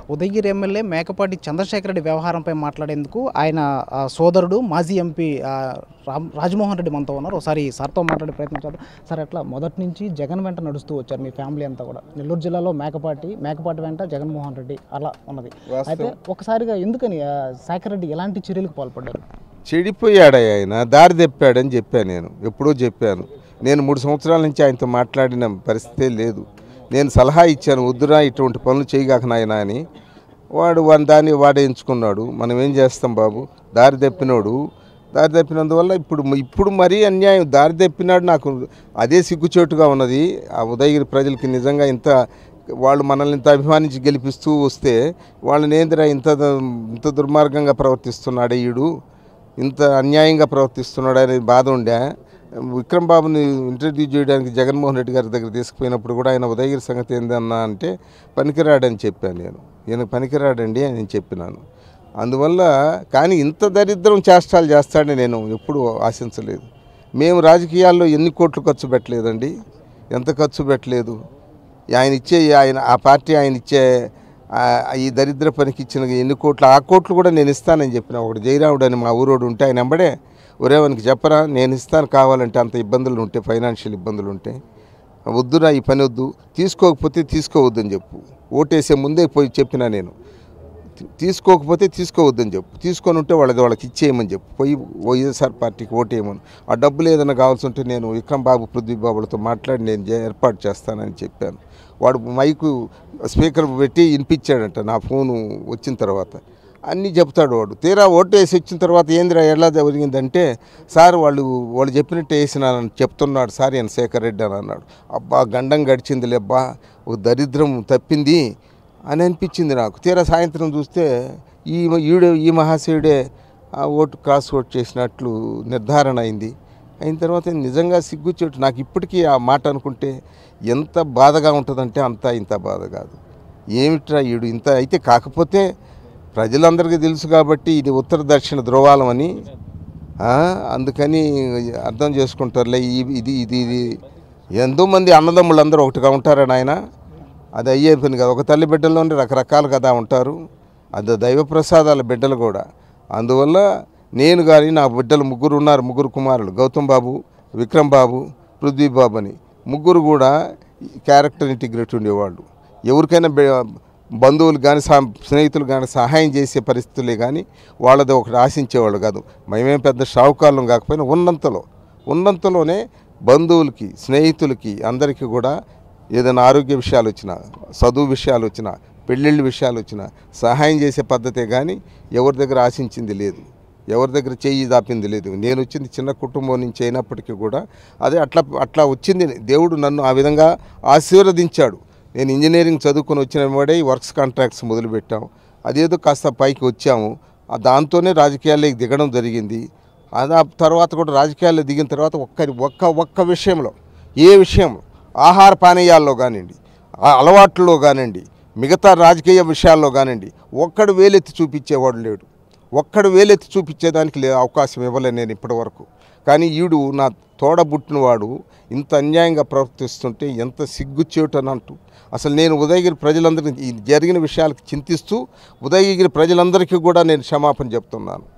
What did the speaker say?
Udayagiri MLA Mekapati Chandrasekhar Reddy వ్యవహారంపై మాట్లాడేందుకు ఆయన ఆ, సోదరుడు మాజీ ఎంపీ ఆ, రామ్ రాజమోహన్ రెడ్డి మనతో ఉన్నారు ఒకసారి సార్తో మాట్లాడే ప్రయత్నం చేద్దాం సార్ ఎట్లా మొదటి నుంచి జగన్ వెంట నడుస్తూ వచ్చారు మీ ఫ్యామిలీ అంతా కూడా నెల్లూరు జిల్లాలో మేకపాటి మేకపాటి వెంట జగన్మోహన్ రెడ్డి అలా ఉన్నది అయితే ఒకసారిగా ఎందుకని ఆ, శేఖర్ రెడ్డి ఎలాంటి చర్యలకు పాల్పడ్డారు చెడిపోయాడు ఆయన దారి తెప్పాడని చెప్పాను నేను ఎప్పుడూ చెప్పాను నేను మూడు సంవత్సరాల నుంచి ఆయనతో మాట్లాడిన పరిస్థితే లేదు నేను సలహా ఇచ్చాను వద్దురా ఇటువంటి పనులు చేయగాక నాయనా అని వాడు వాని దాన్ని వాడే ఎంచుకున్నాడు మనం ఏం చేస్తాం బాబు దారి తప్పినోడు దారి తప్పినందువల్ల ఇప్పుడు ఇప్పుడు మరీ అన్యాయం దారి తప్పినాడు నాకు అదే సిగ్గుచేటుగా ఉన్నది ఆ ఉదయగిరి ప్రజలకి నిజంగా ఇంత వాళ్ళు మనల్ని ఇంత అభిమానించి గెలిపిస్తూ వస్తే వాళ్ళని ఏందిరా ఇంత ఇంత దుర్మార్గంగా ప్రవర్తిస్తున్నాడు ఈడు ఇంత అన్యాయంగా ప్రవర్తిస్తున్నాడు అనే బాధ ఉండే విక్రమ్ బాబుని ఇంటర్వ్యూ చేయడానికి జగన్మోహన్ రెడ్డి గారి దగ్గర తీసుకుపోయినప్పుడు కూడా ఆయన ఉదయగిరి సంగతి ఏందన్నా అంటే పనికిరాడని చెప్పాను నేను ఈయన పనికిరాడండి అని నేను చెప్పినాను అందువల్ల కానీ ఇంత దరిద్రం చేష్టాలు చేస్తాడని నేను ఎప్పుడూ ఆశించలేదు మేము రాజకీయాల్లో ఎన్ని కోట్లు ఖర్చు పెట్టలేదండి ఎంత ఖర్చు పెట్టలేదు ఆయన ఇచ్చే ఆయన ఆ పార్టీ ఆయన ఇచ్చే ఆ, ఈ దరిద్ర పనికి ఇచ్చిన ఎన్ని కోట్లు ఆ కోట్లు కూడా నేను ఇస్తానని చెప్పిన ఒకటి జయరాముడు అని మా ఊరోడు ఉంటే ఆయన వెంబడే ఒరేవనికి చెప్పరా నేను ఇస్తాను కావాలంటే అంత ఇబ్బందులు ఉంటే ఫైనాన్షియల్ ఇబ్బందులు ఉంటే వద్దురా ఈ పని వద్దు తీసుకోకపోతే తీసుకోవద్దని చెప్పు ఓటేసే ముందే పోయి చెప్పినా నేను తీ- తీసుకోకపోతే తీసుకోవద్దని చెప్పు తీసుకొని ఉంటే వాళ్ళది వాళ్ళకి ఇచ్చేయమని చెప్పు పోయి వైఎస్ఆర్ పార్టీకి ఓటేయమని ఆ డబ్బులు ఏదైనా కావాల్సి ఉంటే నేను విక్రమ్ బాబు పృథ్వీ బాబులతో మాట్లాడి నేను జే- ఏర్పాటు చేస్తానని చెప్పాను వాడు మైకు స్పీకర్ పెట్టి వినిపించాడంట నా ఫోను వచ్చిన తర్వాత అన్నీ చెప్తాడు వాడు తీరా ఓటు వేసి వచ్చిన తర్వాత ఏందిరా ఎలా జరిగిందంటే సార్ వాళ్ళు వాళ్ళు చెప్పినట్టు వేసినానని చెప్తున్నాడు సార్ ఈయన శేఖర్ రెడ్డి అని అన్నాడు అబ్బా గండం గడిచింది లేబ్బా ఒక దరిద్రం తప్పింది అని అనిపించింది నాకు తీరా సాయంత్రం చూస్తే ఈ ఈడే ఈ మహాశయుడే ఆ ఓటు క్రాస్ ఓట్ చేసినట్లు నిర్ధారణ అయింది అయిన తర్వాత నిజంగా సిగ్గుచేటు నాకు ఇప్పటికీ ఆ మాట అనుకుంటే ఎంత బాధగా ఉంటుందంటే అంత ఇంత బాధ కాదు ఏమిట్రా ఈడు ఇంత అయితే కాకపోతే ప్రజలందరికీ తెలుసు కాబట్టి ఇది ఉత్తర దక్షిణ ధ్రువాలం అని ఆ, అందుకని అర్థం చేసుకుంటారులే ఈ- ఇది ఇది ఇది ఎంతోమంది అన్నదమ్ములు అందరూ ఒకటిగా ఉంటారా నాయన అది అయ్యే పని కదా ఒక తల్లి బిడ్డల్లోనే రకరకాలు కదా ఉంటారు అది దైవ ప్రసాదాల బిడ్డలు కూడా అందువల్ల నేను కానీ నా బిడ్డలు ముగ్గురు ఉన్నారు ముగ్గురు కుమారులు గౌతమ్ బాబు విక్రమ్ బాబు పృథ్వీ బాబు అని ముగ్గురు కూడా క్యారెక్టర్ ఇంటిగ్రేట్ ఉండేవాళ్ళు ఎవరికైనా బె- బంధువులు కానీ సా స్నేహితులు కానీ సహాయం చేసే పరిస్థితులే కానీ వాళ్ళది ఒకటి ఆశించేవాళ్ళు కాదు మేమేం పెద్ద షావుకారులం కాకపోయినా ఉన్నంతలో ఉన్నంతలోనే బంధువులకి స్నేహితులకి అందరికీ కూడా ఏదైనా ఆరోగ్య విషయాలు వచ్చినా చదువు విషయాలు వచ్చినా పెళ్ళిళ్ళ విషయాలు వచ్చినా సహాయం చేసే పద్ధతే కానీ ఎవరి దగ్గర ఆశించింది లేదు ఎవరి దగ్గర చెయ్యి దాపింది లేదు నేను వచ్చింది చిన్న కుటుంబం నుంచి అయినప్పటికీ కూడా అదే అట్లా అట్లా వచ్చింది దేవుడు నన్ను ఆ విధంగా ఆశీర్వదించాడు నేను ఇంజనీరింగ్ చదువుకొని వచ్చిన వాడే ఈ వర్క్స్ కాంట్రాక్ట్స్ మొదలుపెట్టాం అదేదో కాస్త పైకి వచ్చాము ఆ దాంతోనే రాజకీయాల్లోకి దిగడం జరిగింది అది ఆ తర్వాత కూడా రాజకీయాల్లో దిగిన తర్వాత ఒక్క ఒక్క ఒక్క విషయంలో ఏ విషయం ఆహార పానీయాల్లో కానివ్వండి ఆ అలవాట్లలో కానివ్వండి మిగతా రాజకీయ విషయాల్లో కానివ్వండి ఒక్కడు వేలెత్తి చూపించేవాడు లేడు ఒక్కడు వేలెత్తి చూపించేదానికి లే అవకాశం ఇవ్వలేను నేను ఇప్పటివరకు కానీ ఈడు నా తోడబుట్టినవాడు ఇంత అన్యాయంగా ప్రవర్తిస్తుంటే ఎంత సిగ్గుచేటు అని అంటూ అసలు నేను ఉదయగిరి ప్రజలందరికీ ఈ జరిగిన విషయాలకు చింతిస్తూ ఉదయగిరి ప్రజలందరికీ కూడా నేను క్షమాపణ చెప్తున్నాను